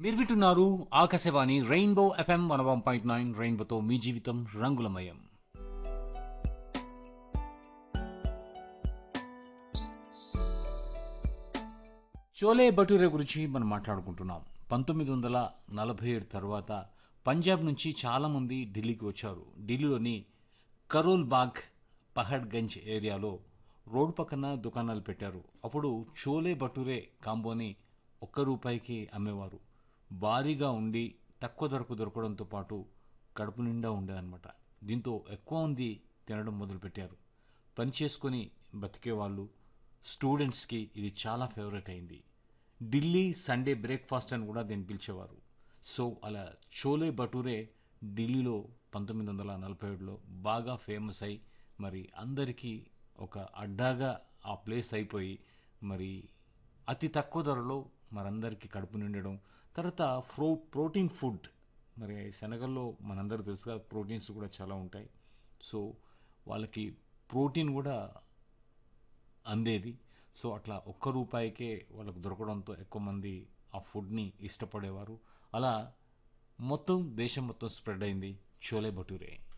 మీరు వింటున్నారు Akashvani rainbow FM one one point nine రెయిన్బోతో మీ జీవితం రంగులమయం చోలే భటూరే గురించి మనం మాట్లాడుకుంటున్నాం పంతొమ్మిది వందల నలభై ఏడు తర్వాత పంజాబ్ నుంచి చాలామంది ఢిల్లీకి వచ్చారు ఢిల్లీలోని కరోల్ బాగ్ పహడ్గంజ్ ఏరియాలో రోడ్డు పక్కన దుకాణాలు పెట్టారు అప్పుడు చోలే భటూరే కాంబోని ఒక్క రూపాయికి అమ్మేవారు భారీగా ఉండి తక్కువ ధరకు దొరకడంతో పాటు కడుపు నిండా ఉండేదన్నమాట దీంతో ఎక్కువ మంది తినడం మొదలుపెట్టారు పని చేసుకొని బతికేవాళ్ళు స్టూడెంట్స్కి ఇది చాలా ఫేవరెట్ అయింది ఢిల్లీ సండే బ్రేక్ఫాస్ట్ అని కూడా దీన్ని పిలిచేవారు సో అలా చోలే భటూరే ఢిల్లీలో పంతొమ్మిది వందల నలభై ఏడులో బాగా ఫేమస్ అయి మరి అందరికీ ఒక అడ్డాగా ఆ ప్లేస్ అయిపోయి మరి అతి తక్కువ ధరలో మనందరికీ కడుపు నిండడం తర్వాత ఫ్రో ప్రోటీన్ ఫుడ్ మరి శనగల్లో మనందరూ తెలుసుగా ప్రోటీన్స్ కూడా చాలా ఉంటాయి సో వాళ్ళకి ప్రోటీన్ కూడా అందేది సో అట్లా ఒక్క రూపాయికే వాళ్ళకు దొరకడంతో ఎక్కువ మంది ఆ ఫుడ్ని ఇష్టపడేవారు అలా మొత్తం దేశం మొత్తం స్ప్రెడ్ అయింది చోలే భటూరే